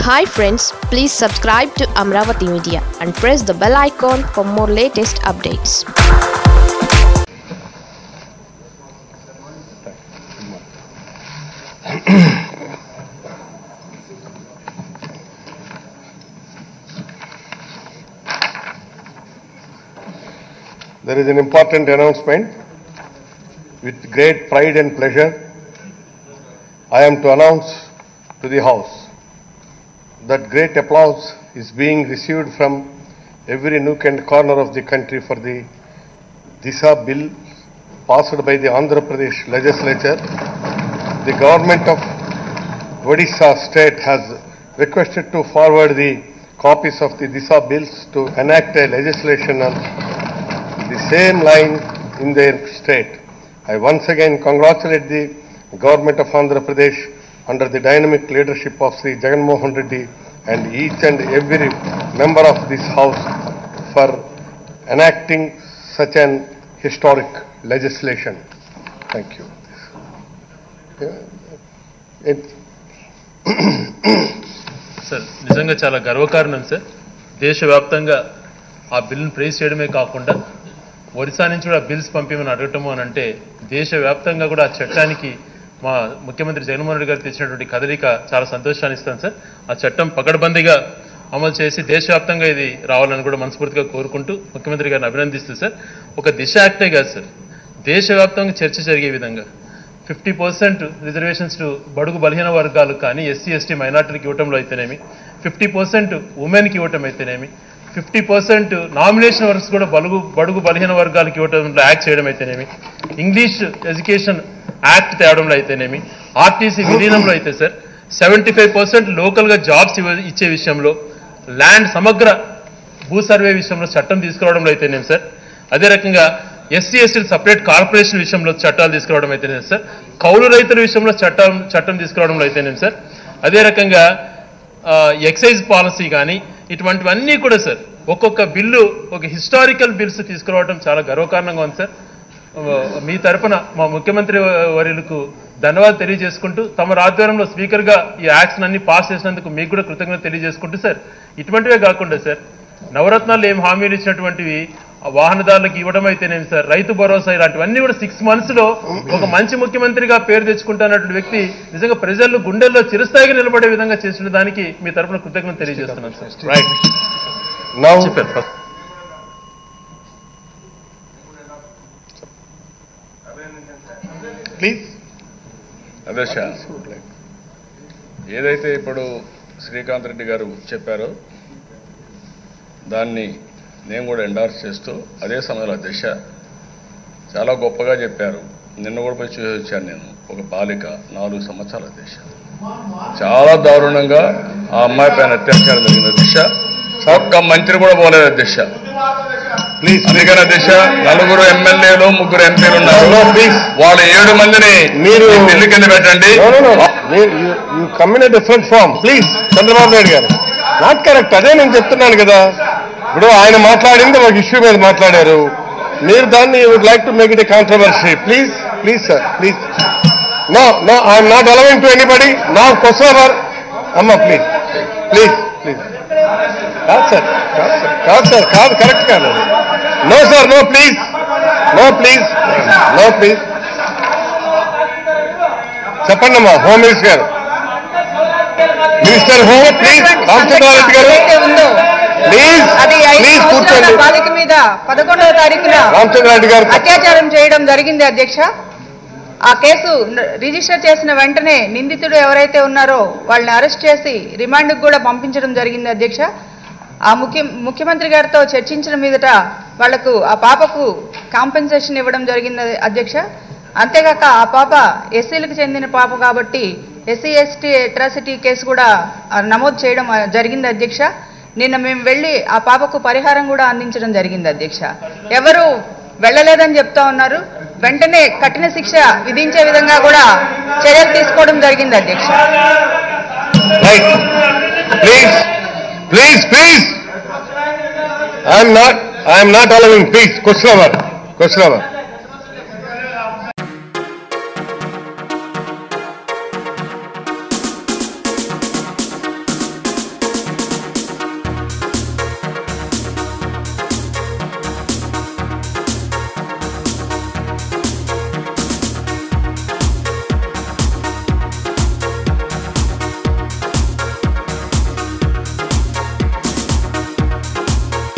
Hi friends please subscribe to Amaravati media and press the bell icon for more latest updates There is an important announcement. With great pride and pleasure, I am to announce to the House that great applause is being received from every nook and corner of the country for the Disha bill passed by the Andhra Pradesh legislature. The government of Odisha state has requested to forward the copies of the Disha bills to enact a legislation on the same line in their state. I once again congratulate the government of Andhra Pradesh under the dynamic leadership of Sri Jagan Mohan Reddy and each and every member of this house for enacting such an historic legislation. Thank you. Yeah. It, sir నిజంగా చాలా గర్వకారణం sir దేశవ్యాప్తంగా ఆ బిల్లును praise చేయడమే కాకుండా ఒరిస్సా నుంచి కూడా బిల్స్ పంపించమని అడగటము అని అంటే దేశవ్యాప్తంగా కూడా ఆ చట్టానికి మా ముఖ్యమంత్రి జగన్మోహన్ రెడ్డి గారు తెచ్చినటువంటి కదలిక చాలా సంతోషాన్ని ఇస్తాను సార్ ఆ చట్టం పకడ్బందీగా అమలు చేసి దేశవ్యాప్తంగా ఇది రావాలని కూడా మనస్ఫూర్తిగా కోరుకుంటూ ముఖ్యమంత్రి గారిని అభినందిస్తూ సార్ ఒక దిశ యాక్టే కాదు సార్ దేశవ్యాప్తంగా చర్చ జరిగే విధంగా ఫిఫ్టీ పర్సెంట్ రిజర్వేషన్స్ టు బడుగు బలహీన వర్గాలు కానీ ఎస్సీ ఎస్టీ మైనార్టీలకు ఇవ్వటంలో అయితేనేమి ఫిఫ్టీ పర్సెంట్ ఉమెన్కి ఇవ్వటం అయితేనేమి ఫిఫ్టీ పర్సెంట్ నామినేషన్ వర్క్స్ కూడా బలుగు బడుగు బలహీన వర్గాలకు ఇవ్వటంలో యాక్ట్ చేయడం అయితేనేమి ఇంగ్లీష్ ఎడ్యుకేషన్ యాక్ట్ తేవడంలో అయితేనేమి ఆర్టీసీ విలీనంలో అయితే సార్ సెవెంటీ ఫైవ్ పర్సెంట్ లోకల్గా జాబ్స్ ఇచ్చే విషయంలో ల్యాండ్ సమగ్ర భూ సర్వే విషయంలో చట్టం తీసుకురావడంలో అయితేనేమి సార్ అదే రకంగా ఎస్సీ ఎస్టీలు సపరేట్ కార్పొరేషన్ విషయంలో చట్టాలు తీసుకురావడం అయితేనేమి సార్ కౌలు రైతుల విషయంలో చట్టం చట్టం తీసుకురావడంలో అయితేనేమి సార్ అదే రకంగా ఆ, ఎక్సైజ్ పాలసీ కానీ ఇటువంటివన్నీ కూడా సార్ ఒక్కొక్క బిల్లు ఒక హిస్టారికల్ బిల్స్ తీసుకురావడం చాలా గర్వకారణంగా ఉంది సార్ ఆ, మీ తరపున మా ముఖ్యమంత్రి వర్యులకు ధన్యవాదాలు తెలియజేసుకుంటూ తమ ఆధ్వర్యంలో స్పీకర్గా ఈ యాక్ట్స్ అన్ని పాస్ చేసినందుకు మీకు కూడా కృతజ్ఞత తెలియజేసుకుంటూ సార్ ఇటువంటివే కాకుండా సార్ నవరత్నాలు ఏం హామీలు ఇచ్చినటువంటివి ఆ వాహనదారులకు ఇవ్వడం అయితేనేమి సార్ రైతు భరోసా ఇలాంటివన్నీ కూడా సిక్స్ మంత్స్ లో ఒక మంచి ముఖ్యమంత్రిగా పేరు తెచ్చుకుంటున్నటువంటి వ్యక్తి నిజంగా ప్రజల్లో గుండెల్లో చిరస్థాయిగా నిలబడే విధంగా చేసిన దానికి మీ తరపున కృతజ్ఞత తెలియజేస్తున్నాను సార్ right. Now, చెప్పారు please. అధ్యక్ష ఏదైతే ఇప్పుడు శ్రీకాంత్ రెడ్డి గారు చెప్పారో దాన్ని నేను కూడా ఎండార్స్ చేస్తూ అదే సమయంలో అధ్యక్ష చాలా గొప్పగా చెప్పారు నిన్న కూడా పోయి చూసి వచ్చాను నేను ఒక బాలిక నాలుగు సంవత్సరాల అధ్యక్ష చాలా దారుణంగా ఆ అమ్మాయి పైన అత్యాచారం జరిగింది అధ్యక్ష ఒక్క మంత్రి కూడా పోలేదు అధ్యక్ష Please, అందుకని అధ్యక్ష నలుగురు ఎమ్మెల్యేలు ముగ్గురు ఎంపీలు ఉన్నారు No, no, please. వాళ్ళు ఏడు మందిని మీరు- ఈ బిల్లు కింద పెట్టండి No, no, no. You, you, you come in a different form. Please, Chandrababu Naidu గారు. నాట్ కరెక్ట్ అదే నేను చెప్తున్నాను కదా ఇప్పుడు ఆయన మాట్లాడింది ఒక ఇష్యూ మీద మాట్లాడారు మీరు దాన్ని would like to make it a controversy please please sir please no no I'm not allowing to anybody నా కొసవర్ అమ్మ ప్లీజ్ ప్లీజ్ ప్లీజ్ కాదు సార్ కాదు సార్ కాదు సార్ కాదు కరెక్ట్ కాదు no sir no please no please no please చెప్పండి అమ్మా హోమ్ మినిస్టర్ గారు మినిస్టర్ హోమ్ ప్లీజ్ రామచంద్రారెడ్డి గారు ఏదైతే ఉందో ప్లీజ్ అది ఐదు ప్లీజ్ సంవత్సరాల కూర్చోండి బాలిక మీద పదకొండవ తారీఖున రామచంద్రారెడ్డి గారు అత్యాచారం చేయడం జరిగింది అధ్యక్ష ఆ కేసు న- రిజిస్టర్ చేసిన వెంటనే నిందితుడు ఎవరైతే ఉన్నారో వాళ్ళని అరెస్ట్ చేసి రిమాండ్కి కూడా పంపించడం జరిగింది అధ్యక్ష ఆ ముఖ్య ముఖ్యమంత్రి గారితో చర్చించిన మీదట వాళ్లకు ఆ పాపకు కాంపెన్సేషన్ ఇవ్వడం జరిగింది అధ్యక్ష అంతేగాక ఆ పాప ఎస్సీలకు చెందిన పాప కాబట్టి ఎస్సీ ఎస్టీ అట్రాసిటీ కేసు కూడా ఆ, నమోదు చేయడం ఆ, జరిగింది అధ్యక్ష నిన్న మేము వెళ్ళి ఆ పాపకు పరిహారం కూడా అందించడం జరిగింది అధ్యక్ష ఎవరు వెళ్ళలేదని చెప్తా ఉన్నారు వెంటనే కఠిన శిక్ష విధించే విధంగా కూడా చర్యలు తీసుకోవడం జరిగింది అధ్యక్ష right please please please I'm not I'm not allowing please question hour question hour